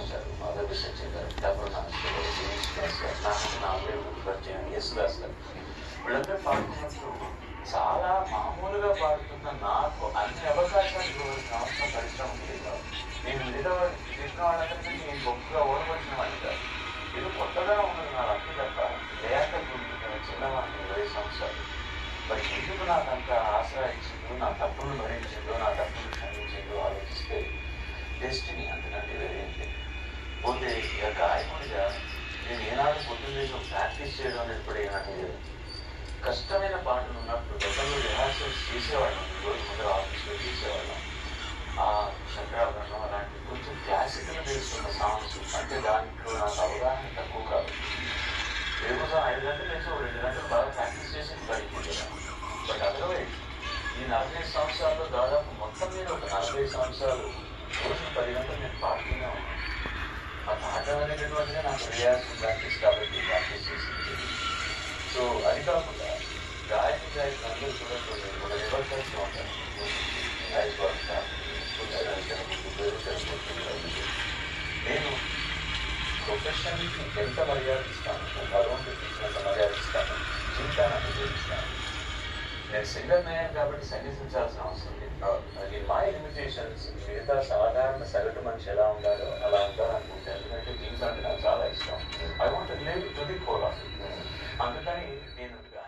వచ్చారు మాధవి సత్యం గారు డబ్బులు నాగేశ్వర గారు దినేష్ దాస్ గారు నాకు నాలుగు పరిచయం ఎస్ దాస్ గారు వీళ్ళందరూ పాడుతున్నప్పుడు చాలా మామూలుగా పాడుతున్న నాకు అన్ని అవకాశాలు ఇవ్వాల్సిన అవసరం పరిశ్రమ ఉంది కాదు నేను మిగతా వాళ్ళు చేసిన వాళ్ళందరికీ నేను గొప్పగా ఓడవలసిన వాడిని కాదు ఇది కొత్తగా ఉన్నది నా అంతే తప్ప దయాకర్ గురించి చిన్నవాడిని ఇరవై సంవత్సరాలు మరి ఎందుకు నాకు అంత ఆశ ఇచ్చిందో నా తప్పును భరించిందో నా తప్పును క్షమించిందో ఆలోచిస్తే డెస్టినీ అంతకంటే వేరే ఏం లేదు పోతే ఇక గాయకుడిగా నేను ఏనాడు పొద్దున్న లేచి ఒక ప్రాక్టీస్ చేయడం అనేది కూడా ఏనాడు లేదు కష్టమైన పాటలు ఉన్నప్పుడు గతంలో రిహార్సల్స్ చేసేవాళ్ళం రోజు ముందర ఆఫీస్లో చేసేవాళ్ళం ఆ శంకరాభరణం అలాంటి కొంచెం క్లాసికల్ తెలుస్తున్న సాంగ్స్ అంటే దాంట్లో నాకు అవగాహన తక్కువ కాదు రేపు ఐదు గంటలు లేచి ఒక రెండు గంటలు బాగా ప్రాక్టీస్ చేసి పడిపోయాను బట్ అదర్వైజ్ ఈ నలభై సంవత్సరాల్లో దాదాపు మొత్తం మీద ఒక నలభై సంవత్సరాలు రోజు పది గంటలు నేను పాడుతూనే ఉన్నాను ఆ పాడడం అనేటటువంటిది నాకు రియాక్స్ ప్రాక్టీస్ కాబట్టి ప్రాక్టీస్ చేసింది సో అది కాకుండా గాయక గాయకులు అందరూ కూడా కొన్ని ఒక రివర్సల్స్ ఉంటారు గాయకు నేను ప్రొఫెషన్కి ఎంత మర్యాద ఇస్తాను నేను భగవంతుడికి ఇచ్చినంత మర్యాద ఇస్తాను జీవితాన్ని ఉపయోగిస్తాను నేను సింగర్ అయ్యాను కాబట్టి సంగీతించాల్సిన అవసరం లేదు అది మై లిమిటేషన్స్ మిగతా సాధారణ సగటు మనిషి ఎలా ఉండాలో అలా ఉండాలనుకుంటాను ఎందుకంటే జీవితం అంటే నాకు చాలా ఇష్టం I want live to the core of it అందుకని నేను గాని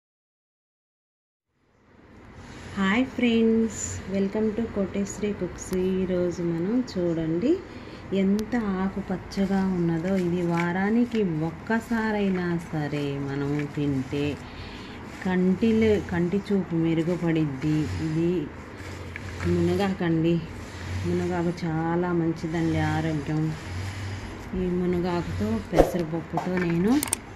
hi friends welcome to Koteswari cooks ఈరోజు మనం చూడండి ఎంత ఆకుపచ్చగా ఉన్నదో ఇది వారానికి ఒక్కసారైనా సరే మనం తింటే కంటిలో కంటి చూపు మెరుగుపడిద్ది ఇది మునగాకండి మునగాకు చాలా మంచిదండి ఆరోగ్యం ఈ మునగాకుతో పెసరపప్పుతో నేను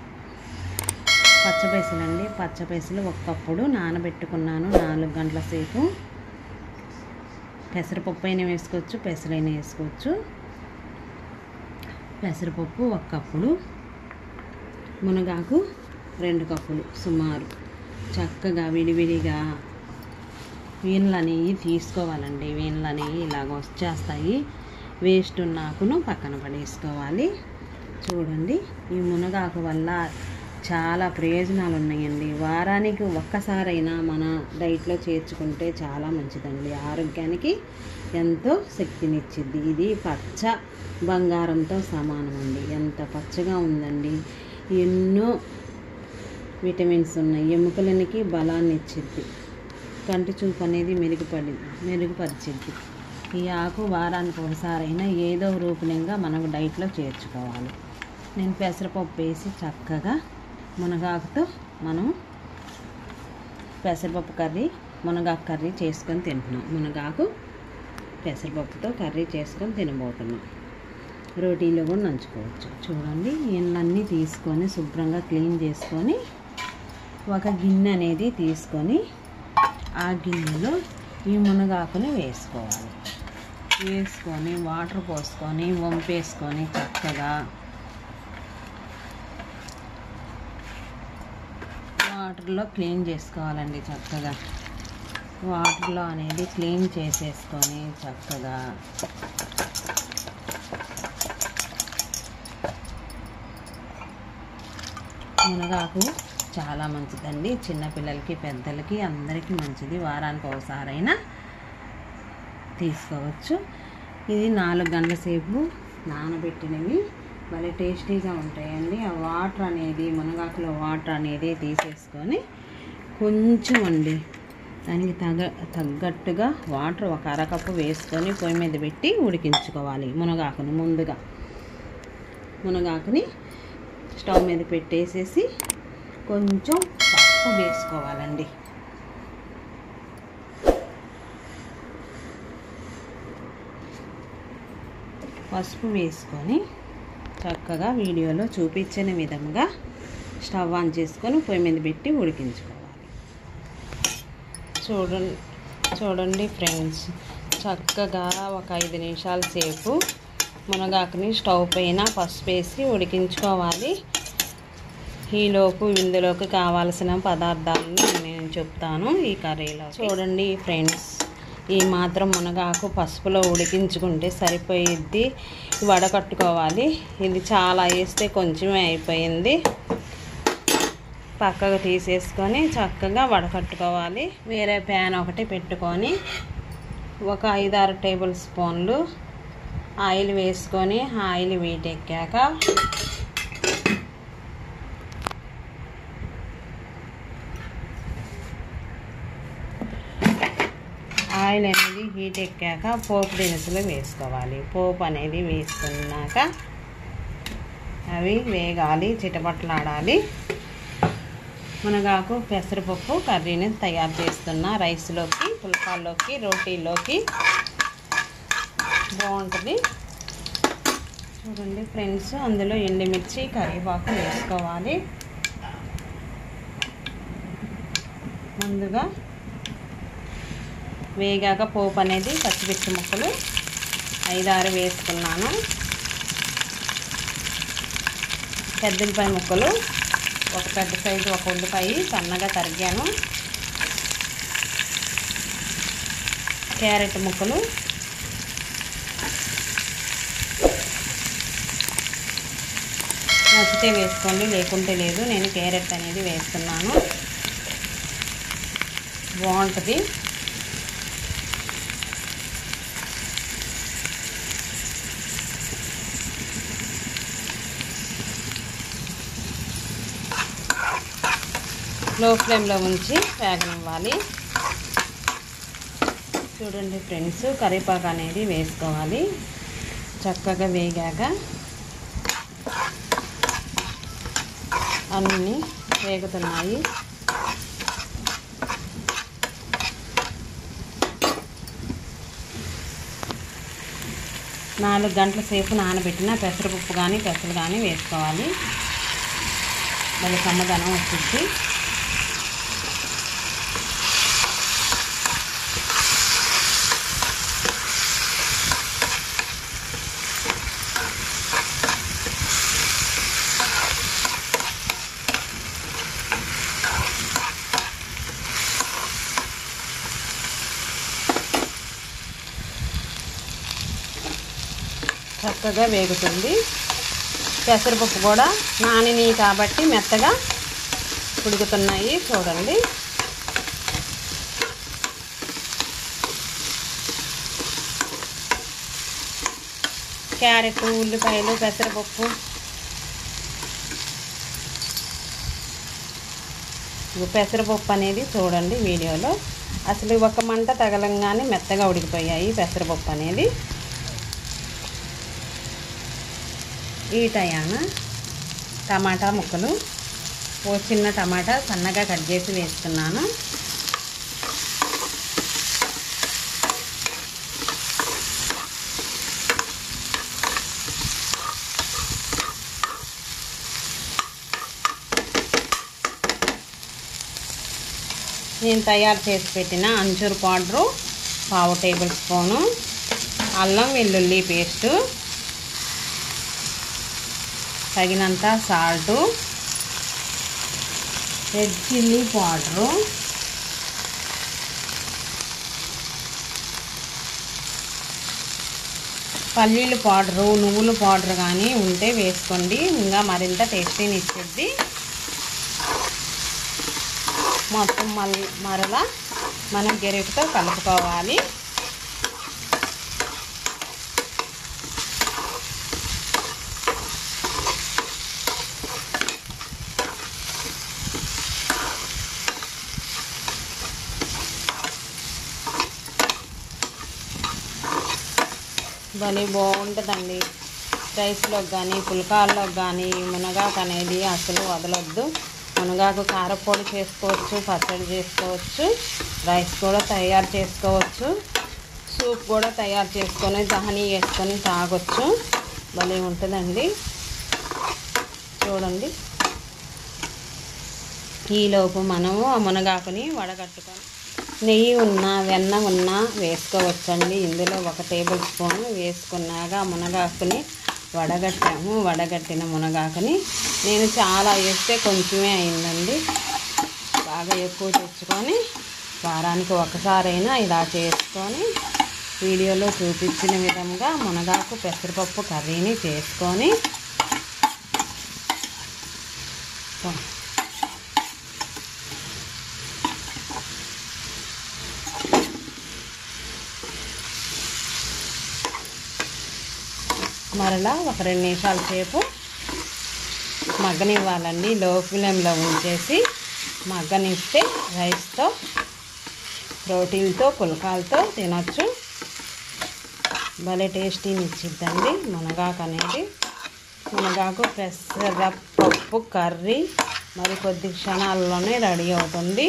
పచ్చపైసలండి పచ్చపైసలు ఒక్కప్పుడు నానబెట్టుకున్నాను నాలుగు గంటల సేపు పెసరపప్పు అయినా వేసుకోవచ్చు పెసరైనా వేసుకోవచ్చు పెసరపప్పు ఒక కప్పుడు మునగాకు రెండు కప్పులు సుమారు చక్కగా విడివిడిగా వీణలు అనేవి తీసుకోవాలండి వీణలు అనేవి ఇలాగ వచ్చేస్తాయి వేస్ట్ ఉన్నాకును పక్కన పడేసుకోవాలి చూడండి ఈ మునగాకు వల్ల చాలా ప్రయోజనాలు ఉన్నాయండి వారానికి ఒక్కసారైనా మన డైట్లో చేర్చుకుంటే చాలా మంచిదండి ఆరోగ్యానికి ఎంతో శక్తినిచ్చిద్ది ఇది పచ్చ బంగారంతో సమానం అండి ఎంత పచ్చగా ఉందండి ఎన్నో విటమిన్స్ ఉన్నాయి ఎముకలనికి బలాన్ని ఇచ్చిద్ది కంటి చూపు అనేది మెరుగుపడి మెరుగుపరిచిద్ది ఈ ఆకు వారానికి ఒకసారైనా ఏదో రూపంగా మనకు డైట్లో చేర్చుకోవాలి నేను పెసరపప్పు వేసి చక్కగా మునగాకుతో మనం పెసరపప్పు కర్రీ మునగాకు కర్రీ చేసుకొని తింటున్నాం మునగాకు పెసరపప్పుతో కర్రీ చేసుకొని తినబోతున్నాం రోటీలో కూడా నంచుకోవచ్చు చూడండి ఇళ్ళన్నీ తీసుకొని శుభ్రంగా క్లీన్ చేసుకొని ఒక గిన్నె అనేది తీసుకొని ఆ గిన్నెలో ఈ మునగాకుని వేసుకోవాలి వేసుకొని వాటర్ పోసుకొని వంపేసుకొని చక్కగా వాటర్లో క్లీన్ చేసుకోవాలండి చక్కగా వాటర్లో అనేది క్లీన్ చేసేసుకొని చక్కగా మునగాకు చాలా మంచిదండి చిన్నపిల్లలకి పెద్దలకి అందరికీ మంచిది వారానికి ఒకసారైనా తీసుకోవచ్చు ఇది నాలుగు గంటల సేపు నానబెట్టినవి భలే టేస్టీగా ఉంటాయండి ఆ వాటర్ అనేది మునగాకులో వాటర్ అనేది తీసేసుకొని కొంచెం అండి దానికి తగ తగ్గట్టుగా వాటర్ ఒక అరకప్పు వేసుకొని పొయ్యి మీద పెట్టి ఉడికించుకోవాలి మునగాకును ముందుగా మునగాకుని స్టవ్ మీద పెట్టేసేసి కొంచెం పసుపు వేసుకోవాలండి పసుపు వేసుకొని చక్కగా వీడియోలో చూపించిన విధంగా స్టవ్ ఆన్ చేసుకొని పొయ్యి మీద పెట్టి ఉడికించుకోవాలి చూడండి చూడండి ఫ్రెండ్స్ చక్కగా ఒక ఐదు నిమిషాల సేపు మునగాకుని స్టవ్ పైన పసుపు వేసి ఉడికించుకోవాలి ఈలోపు ఇందులోకి కావాల్సిన పదార్థాలను నేను చెప్తాను ఈ కర్రీలో చూడండి ఫ్రెండ్స్ ఈ మాత్రం మునగాకు పసుపులో ఉడికించుకుంటే సరిపోయిద్ది వడకట్టుకోవాలి ఇది చాలా వేస్తే కొంచెమే అయిపోయింది పక్కకు తీసేసుకొని చక్కగా వడకట్టుకోవాలి వేరే ప్యాన్ ఒకటి పెట్టుకొని ఒక ఐదారు టేబుల్ స్పూన్లు ఆయిల్ వేసుకొని ఆయిల్ వీటెక్కాక ఆయిల్ అనేది హీట్ ఎక్కాక పోపు దినుసులు వేసుకోవాలి పోపు అనేది వేసుకున్నాక అవి వేగాలి చిటపట్లాడాలి మునగాకు పెసరపప్పు కర్రీని తయారు చేస్తున్న రైస్లోకి పుల్కాల్లోకి రోటీలోకి బాగుంటుంది చూడండి ఫ్రెండ్స్ అందులో ఎండుమిర్చి కరివేపాకు వేసుకోవాలి ముందుగా వేగాక పోపు అనేది పచ్చిమిర్చి ముక్కలు ఐదారు వేసుకున్నాను పెద్ద ఉల్లిపాయ ముక్కలు ఒక పెద్ద సైజు ఒక ఉల్లిపాయ సన్నగా తరిగాను క్యారెట్ ముక్కలు నచ్చితే వేసుకోండి లేకుంటే లేదు నేను క్యారెట్ అనేది వేస్తున్నాను బాగుంటుంది లో ఫ్లేమ్లో ఉంచి వేగనివ్వాలి చూడండి ఫ్రెండ్స్ కరివేపాకు అనేది వేసుకోవాలి చక్కగా వేగాక అన్నీ వేగుతున్నాయి నాలుగు గంటల సేపు నానబెట్టిన పెసరపప్పు కానీ పెసలు కానీ వేసుకోవాలి మళ్ళీ సమ్మదనం వచ్చింది చక్కగా వేగుతుంది పెసరపప్పు కూడా నానిని కాబట్టి మెత్తగా ఉడుకుతున్నాయి చూడండి క్యారెట్ ఉల్లిపాయలు పెసరపప్పు ఇగో పెసరపప్పు అనేది చూడండి వీడియోలో అసలు ఒక మంట తగలంగానే మెత్తగా ఉడికిపోయాయి పెసరపప్పు అనేది ఈ టయాన టమాటా ముక్కలు ఓ చిన్న టమాటా సన్నగా కట్ చేసి వేస్తున్నాను నేను తయారు చేసి పెట్టిన అంచూరు పౌడరు పావు టేబుల్ స్పూను అల్లం వెల్లుల్లి పేస్టు తగినంత సాల్టు రెడ్ చిల్లీ పౌడరు పల్లీలు పౌడరు నువ్వుల పౌడర్ కానీ ఉంటే వేసుకోండి ఇంకా మరింత టేస్టీని ఇచ్చేది మొత్తం మళ్ళీ మరలా మనం గెరెట్తో కలుపుకోవాలి భలే బాగుంటుందండి రైస్లోకి కానీ పుల్కాల్లోకి కానీ మునగాకు అనేది అసలు వదలొద్దు మునగాకు కారపొడి చేసుకోవచ్చు పచ్చడి చేసుకోవచ్చు రైస్ కూడా తయారు చేసుకోవచ్చు సూప్ కూడా తయారు చేసుకొని దహని వేసుకొని తాగొచ్చు భలే ఉంటుందండి చూడండి ఈలోపు మనము ఆ మునగాకుని వడగట్టుకొని నెయ్యి ఉన్నా వెన్న ఉన్నా వేసుకోవచ్చండి ఇందులో ఒక టేబుల్ స్పూన్ వేసుకున్నాక ఆ మునగాకుని వడగట్టాము వడగట్టిన మునగాకుని నేను చాలా వేస్తే కొంచెమే అయిందండి బాగా ఎక్కువ తెచ్చుకొని వారానికి ఒకసారైనా ఇలా చేసుకొని వీడియోలో చూపించిన విధంగా మునగాకు పెసరపప్పు కర్రీని చేసుకొని మరలా ఒక రెండు నిమిషాల సేపు మగ్గనివ్వాలండి లో ఫ్లేమ్లో ఉంచేసి మగ్గనిస్తే రైస్తో రోటీలతో పుల్కాలతో తినొచ్చు భలే టేస్టీని ఇచ్చిద్దండి మునగాకు అనేది మునగాకు పెసరపప్పు కర్రీ మరి కొద్ది క్షణాల్లోనే రెడీ అవుతుంది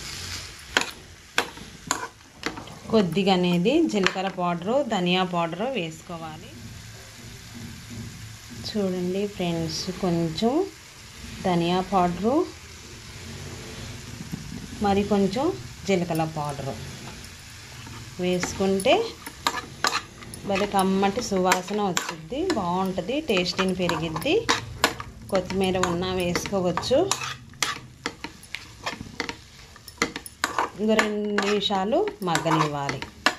కొద్దిగా అనేది జీలకర్ర పౌడరు ధనియా పౌడరు వేసుకోవాలి చూడండి ఫ్రెండ్స్ కొంచెం ధనియా పౌడరు మరి కొంచెం జీలకర్ర పౌడరు వేసుకుంటే భలే కమ్మటి సువాసన వచ్చింది బాగుంటుంది టేస్టీని పెరిగిద్ది కొత్తిమీర ఉన్నా వేసుకోవచ్చు ఇంకో రెండు నిమిషాలు మగ్గనివ్వాలి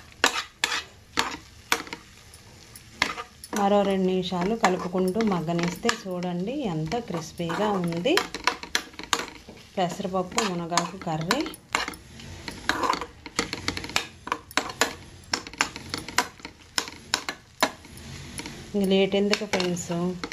మరో రెండు నిమిషాలు కలుపుకుంటూ మగ్గనిస్తే చూడండి ఎంత క్రిస్పీగా ఉంది పెసరపప్పు మునగాకు కర్రీ ఇంక లేట్ ఎందుకు ఫ్రెండ్స్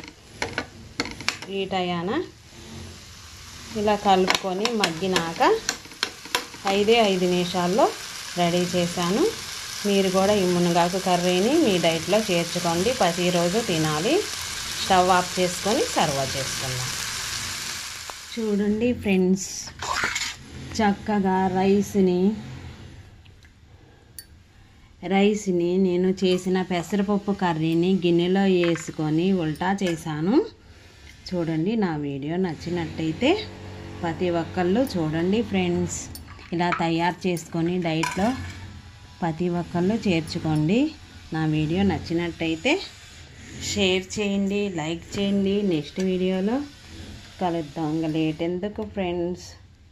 ఈ టయాన ఇలా కలుపుకొని మగ్గినాక ఐదే ఐదు నిమిషాల్లో రెడీ చేశాను మీరు కూడా ఈ మునగాకు కర్రీని మీ డైట్లో చేర్చుకోండి ప్రతిరోజు తినాలి స్టవ్ ఆఫ్ చేసుకొని సర్వ్ చేసుకుందాం చూడండి ఫ్రెండ్స్ చక్కగా రైస్ని రైస్ని నేను చేసిన పెసరపప్పు కర్రీని గిన్నెలో వేసుకొని ఉల్టా చేశాను చూడండి నా వీడియో నచ్చినట్టయితే ప్రతి ఒక్కళ్ళు చూడండి ఫ్రెండ్స్ ఇలా తయారు చేసుకొని డైట్లో ప్రతి ఒక్కళ్ళు చేర్చుకోండి నా వీడియో నచ్చినట్టయితే షేర్ చేయండి లైక్ చేయండి నెక్స్ట్ వీడియోలో కలుద్దాం ఇంకా లేట్ ఎందుకు ఫ్రెండ్స్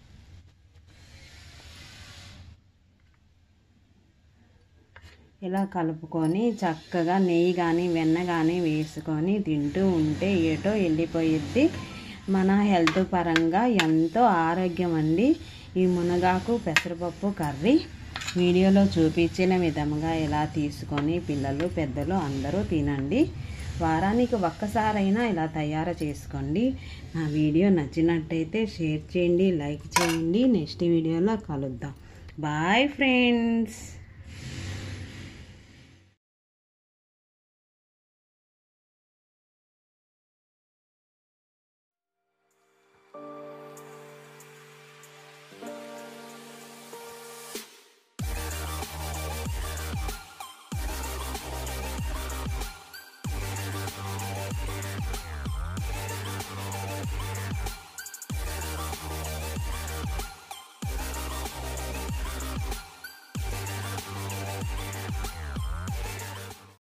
ఇలా కలుపుకొని చక్కగా నెయ్యి కానీ వెన్న కానీ వేసుకొని తింటూ ఉంటే ఏటో వెళ్ళిపోయిద్ది మన హెల్త్ పరంగా ఎంతో ఆరోగ్యం అండి ఈ మునగాకు పెసరపప్పు కర్రీ వీడియోలో చూపించిన విధంగా ఇలా తీసుకొని పిల్లలు పెద్దలు అందరూ తినండి వారానికి ఒక్కసారైనా ఇలా తయారు చేసుకోండి నా వీడియో నచ్చినట్టయితే షేర్ చేయండి లైక్ చేయండి నెక్స్ట్ వీడియోలో కలుద్దాం బాయ్ ఫ్రెండ్స్